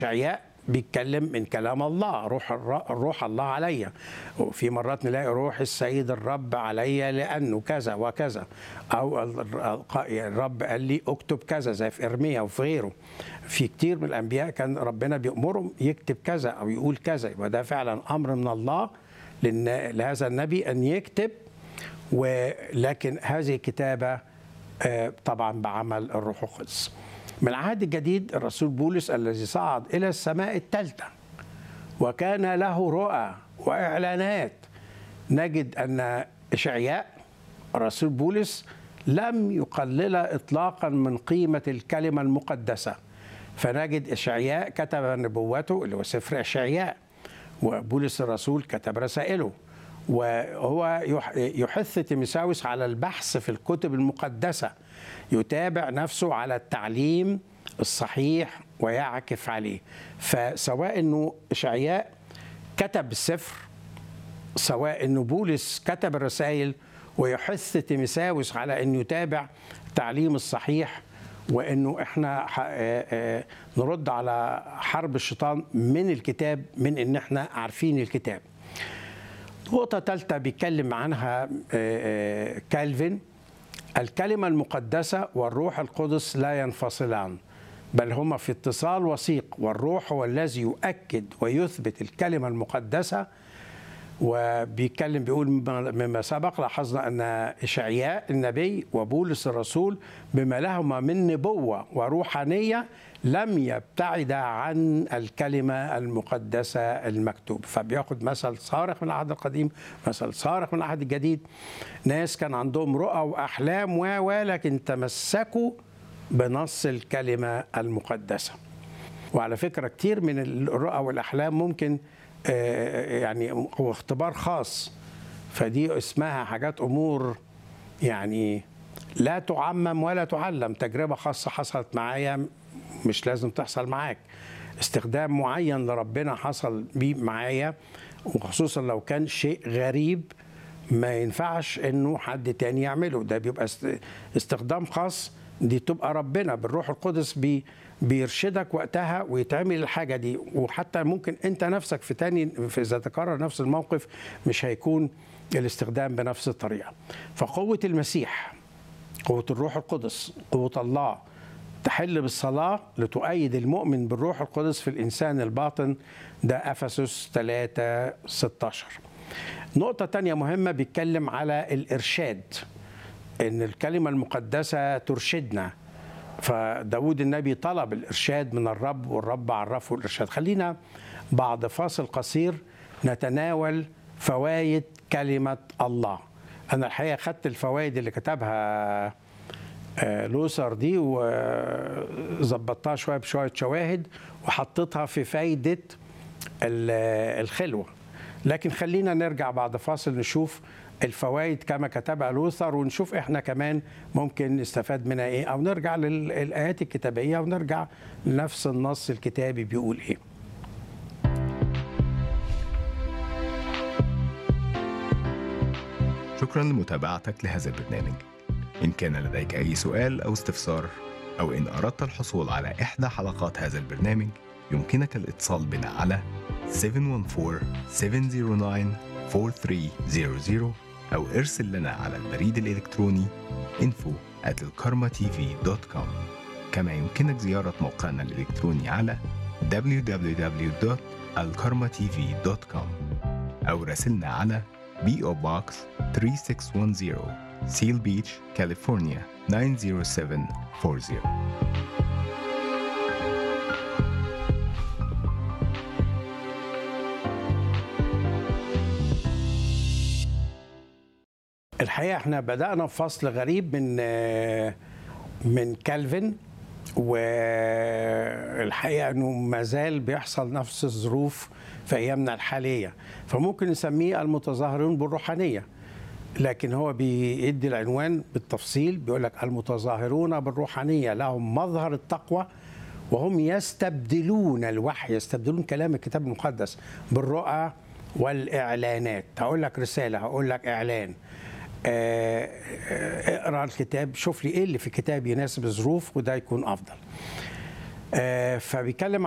اشعياء بيتكلم من كلام الله روح الر- روح الله عليا وفي مرات نلاقي روح السيد الرب عليا لانه كذا وكذا او ال- ال- الرب قال لي اكتب كذا زي في ارميا وفي غيره في كتير من الانبياء كان ربنا بيامرهم يكتب كذا او يقول كذا يبقى ده فعلا امر من الله لأن- لهذا النبي ان يكتب ولكن هذه الكتابه آه، طبعا بعمل الروح القدس من العهد الجديد الرسول بولس الذي صعد الى السماء الثالثه وكان له رؤى واعلانات نجد ان اشعياء الرسول بولس لم يقلل اطلاقا من قيمه الكلمه المقدسه فنجد اشعياء كتب نبوته اللي هو سفر اشعياء وبولس الرسول كتب رسائله وهو يح- يحث تيمساوس على البحث في الكتب المقدسه يتابع نفسه على التعليم الصحيح ويعكف عليه فسواء انه اشعياء كتب السفر سواء انه بولس كتب الرسائل ويحث تيمساوس على انه يتابع التعليم الصحيح وانه احنا ح- آه، آه، نرد على حرب الشيطان من الكتاب من ان احنا عارفين الكتاب نقطة ثالثة بيتكلم عنها آه، آه، كالفين الكلمة المقدسة والروح القدس لا ينفصلان بل هما في اتصال وثيق والروح هو الذي يؤكد ويثبت الكلمة المقدسة وبيتكلم بيقول مما مما سبق لاحظنا ان اشعياء النبي وبولس الرسول بما لهما من نبوه وروحانيه لم يبتعدا عن الكلمه المقدسه المكتوب فبياخد مثل صارخ من العهد القديم مثل صارخ من العهد الجديد ناس كان عندهم رؤى واحلام و ولكن تمسكوا بنص الكلمه المقدسه وعلى فكره كتير من الرؤى والاحلام ممكن آه، يعني هو اختبار خاص فدي اسمها حاجات امور يعني لا تعمم ولا تعلم تجربه خاصه حصلت معايا مش لازم تحصل معاك استخدام معين لربنا حصل بيه معايا وخصوصا لو كان شيء غريب ما ينفعش انه حد تاني يعمله ده بيبقى است- استخدام خاص دي تبقى ربنا بالروح القدس بي بيرشدك وقتها ويتعمل الحاجه دي وحتى ممكن انت نفسك في تاني في اذا تكرر نفس الموقف مش هيكون الاستخدام بنفس الطريقه فقوه المسيح قوه الروح القدس قوه الله تحل بالصلاه لتؤيد المؤمن بالروح القدس في الانسان الباطن ده افسس 3 16 نقطه تانية مهمه بيتكلم على الارشاد ان الكلمه المقدسه ترشدنا فداود النبي طلب الارشاد من الرب والرب عرفه الارشاد خلينا بعد فاصل قصير نتناول فوائد كلمه الله انا الحقيقه خدت الفوائد اللي كتبها آه، لوثر دي وظبطتها شويه بشويه شواهد وحطيتها في فايده ال- الخلوه لكن خلينا نرجع بعد فاصل نشوف الفوائد كما كتبها لوثر ونشوف احنا كمان ممكن نستفاد منها ايه او نرجع للايات الكتابيه ونرجع لنفس النص الكتابي بيقول ايه شكرا لمتابعتك لهذا البرنامج إن كان لديك أي سؤال أو استفسار أو إن أردت الحصول على إحدى حلقات هذا البرنامج يمكنك الاتصال بنا على 714-709-4300 أو ارسل لنا على البريد الإلكتروني info at الكارما-tv.com كما يمكنك زيارة موقعنا الإلكتروني على www.alkarmatv.com أو راسلنا على PO Box 3610 Seal Beach, California 90740 الحقيقه احنا بدانا في فصل غريب من آه، من كالفن والحقيقه انه ما زال بيحصل نفس الظروف في ايامنا الحاليه فممكن نسميه المتظاهرون بالروحانيه لكن هو بيدي العنوان بالتفصيل بيقول لك المتظاهرون بالروحانيه لهم مظهر التقوى وهم يستبدلون الوحي يستبدلون كلام الكتاب المقدس بالرؤى والاعلانات هقول لك رساله هقول لك اعلان آه، آه، اقرا الكتاب شوف لي ايه اللي في الكتاب يناسب الظروف وده يكون افضل آه، فبيتكلم